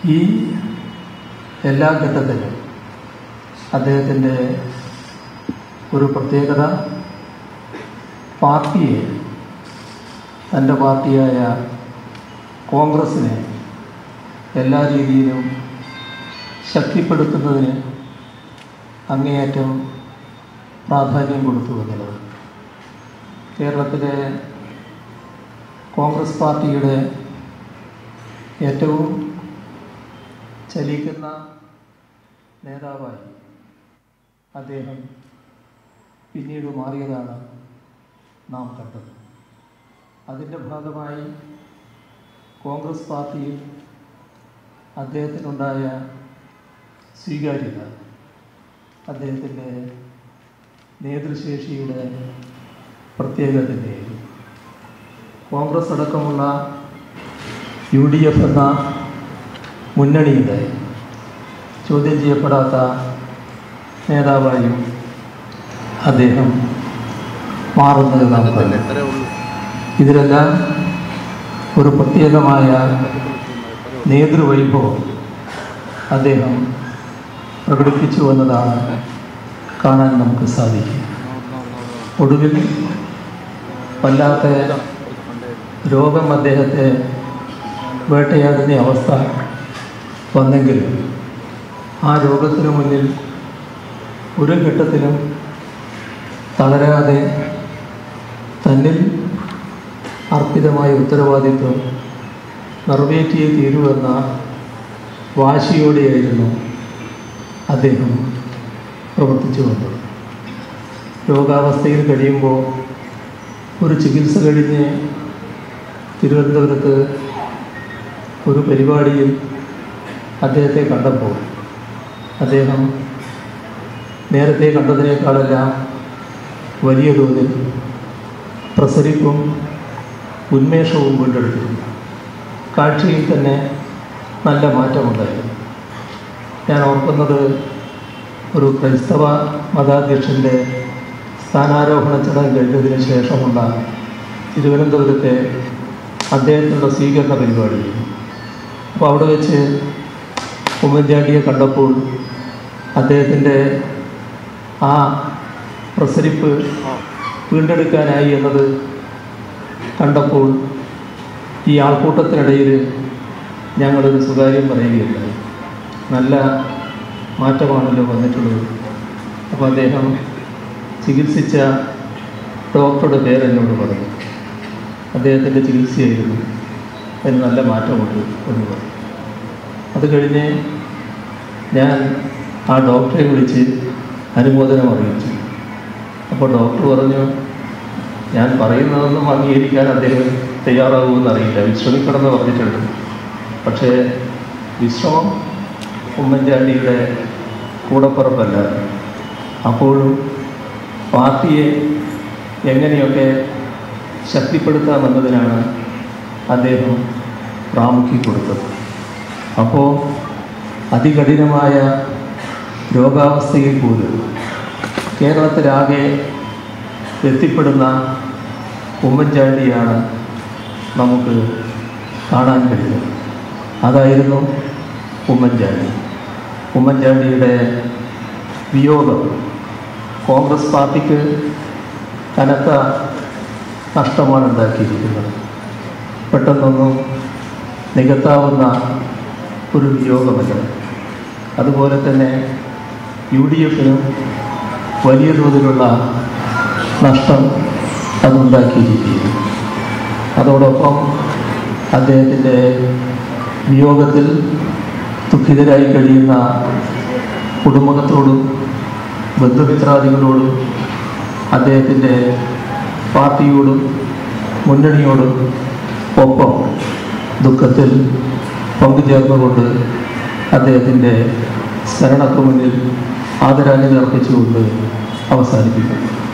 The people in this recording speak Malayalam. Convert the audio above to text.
ഈ എല്ലാ ഘട്ടത്തിലും അദ്ദേഹത്തിൻ്റെ ഒരു പ്രത്യേകത പാർട്ടിയെ തൻ്റെ പാർട്ടിയായ കോൺഗ്രസിനെ എല്ലാ രീതിയിലും ശക്തിപ്പെടുത്തുന്നതിന് അങ്ങേയറ്റം പ്രാധാന്യം കൊടുത്തു എന്നുള്ളത് കേരളത്തിലെ കോൺഗ്രസ് പാർട്ടിയുടെ ഏറ്റവും ചലിക്കുന്ന നേതാവായി അദ്ദേഹം പിന്നീട് മാറിയതാണ് നാം കണ്ടത് അതിൻ്റെ ഭാഗമായി കോൺഗ്രസ് പാർട്ടിയിൽ അദ്ദേഹത്തിനുണ്ടായ സ്വീകാര്യത അദ്ദേഹത്തിൻ്റെ നേതൃശേഷിയുടെ പ്രത്യേകതയായിരുന്നു കോൺഗ്രസ് അടക്കമുള്ള യു ഡി എഫ് എന്ന മുന്നണിയുടെ ചോദ്യം ചെയ്യപ്പെടാത്ത നേതാവായും അദ്ദേഹം മാറുന്നത് നാം കണ്ടു ഇതിലെല്ലാം ഒരു പ്രത്യേകമായ നേതൃവൈഭവം അദ്ദേഹം പ്രകടിപ്പിച്ചു എന്നതാണ് കാണാൻ നമുക്ക് സാധിക്കും ഒടുവിൽ വല്ലാത്ത രോഗം അദ്ദേഹത്തെ വേട്ടയാടുന്ന അവസ്ഥ വന്നെങ്കിലും ആ രോഗത്തിനു മുന്നിൽ ഒരു ഘട്ടത്തിലും തളരാതെ തന്നിൽ അർപ്പിതമായ ഉത്തരവാദിത്വം നിറവേറ്റിയേ തീരുവെന്ന വാശിയോടെയായിരുന്നു അദ്ദേഹം പ്രവർത്തിച്ചു വന്നത് രോഗാവസ്ഥയിൽ കഴിയുമ്പോൾ ഒരു ചികിത്സ കഴിഞ്ഞ് തിരുവനന്തപുരത്ത് ഒരു പരിപാടിയിൽ അദ്ദേഹത്തെ കണ്ടപ്പോൾ അദ്ദേഹം നേരത്തെ കണ്ടതിനേക്കാളെല്ലാം വലിയ തോതിൽ പ്രസരിപ്പും ഉന്മേഷവും വീണ്ടെടുത്തിരുന്നു കാഴ്ചയിൽ തന്നെ നല്ല മാറ്റമുണ്ടായിരുന്നു ഞാൻ ഓർക്കുന്നത് ഒരു ക്രൈസ്തവ മതാധ്യക്ഷൻ്റെ സ്ഥാനാരോഹണ ചടങ്ങ് കഴിഞ്ഞതിന് ശേഷമുള്ള തിരുവനന്തപുരത്തെ അദ്ദേഹത്തിനുള്ള സ്വീകരണ പരിപാടി അപ്പോൾ അവിടെ വെച്ച് ഉമ്മൻചാണ്ടിയെ കണ്ടപ്പോൾ അദ്ദേഹത്തിൻ്റെ ആ പ്രസരിപ്പ് വീണ്ടെടുക്കാനായി എന്നത് കണ്ടപ്പോൾ ഈ ആൾക്കൂട്ടത്തിനിടയിൽ ഞങ്ങളൊരു സ്വകാര്യം പറയുകയുണ്ടായി നല്ല മാറ്റമാണല്ലോ വന്നിട്ടുള്ളത് അപ്പോൾ അദ്ദേഹം ചികിത്സിച്ച ഡോക്ടറുടെ പേര് എന്നോട് പറഞ്ഞു അദ്ദേഹത്തിൻ്റെ ചികിത്സയായിരുന്നു അതിന് നല്ല മാറ്റമുണ്ട് എന്ന് പറഞ്ഞു അത് കഴിഞ്ഞ് ഞാൻ ആ ഡോക്ടറെ വിളിച്ച് അനുമോദനം അറിയിച്ചു അപ്പോൾ ഡോക്ടർ പറഞ്ഞു ഞാൻ പറയുന്നതൊന്നും അംഗീകരിക്കാൻ അദ്ദേഹം തയ്യാറാകുമെന്ന് അറിയില്ല വിശ്രമിക്കണമെന്ന് പറഞ്ഞിട്ടുണ്ട് പക്ഷേ വിശ്രമം ഉമ്മൻചാണ്ടിയുടെ കൂടപ്പുറപ്പല്ല അപ്പോഴും പാർട്ടിയെ എങ്ങനെയൊക്കെ ശക്തിപ്പെടുത്താമെന്നതിനാണ് അദ്ദേഹം പ്രാമുഖ്യം കൊടുത്തത് അപ്പോൾ അതികഠിനമായ രോഗാവസ്ഥയിൽ പോലും കേരളത്തിലാകെ എത്തിപ്പെടുന്ന ഉമ്മൻചാണ്ടിയാണ് നമുക്ക് കാണാൻ കഴിയുന്നത് അതായിരുന്നു ഉമ്മൻചാണ്ടി ഉമ്മൻചാണ്ടിയുടെ വിയോഗം കോൺഗ്രസ് പാർട്ടിക്ക് കനത്ത നഷ്ടമാണ് ഉണ്ടാക്കിയിരിക്കുന്നത് പെട്ടെന്നൊന്നും നികത്താവുന്ന ഒരു വിയോഗമല്ല അതുപോലെ തന്നെ യു ഡി എഫിനും വലിയ തോതിലുള്ള നഷ്ടം അതുണ്ടാക്കിയിരിക്കുന്നു അതോടൊപ്പം അദ്ദേഹത്തിൻ്റെ വിയോഗത്തിൽ ദുഃഖിതരായി കഴിയുന്ന കുടുംബത്തോടും ബന്ധുമിത്രാദികളോടും അദ്ദേഹത്തിൻ്റെ പാർട്ടിയോടും മുന്നണിയോടും ഒപ്പം ദുഃഖത്തിൽ പങ്കുചേർന്നുകൊണ്ട് അദ്ദേഹത്തിൻ്റെ ശരണക്ക് മുന്നിൽ ആദരാഞ്ജലി അർപ്പിച്ചുകൊണ്ട് അവസാനിപ്പിക്കുന്നു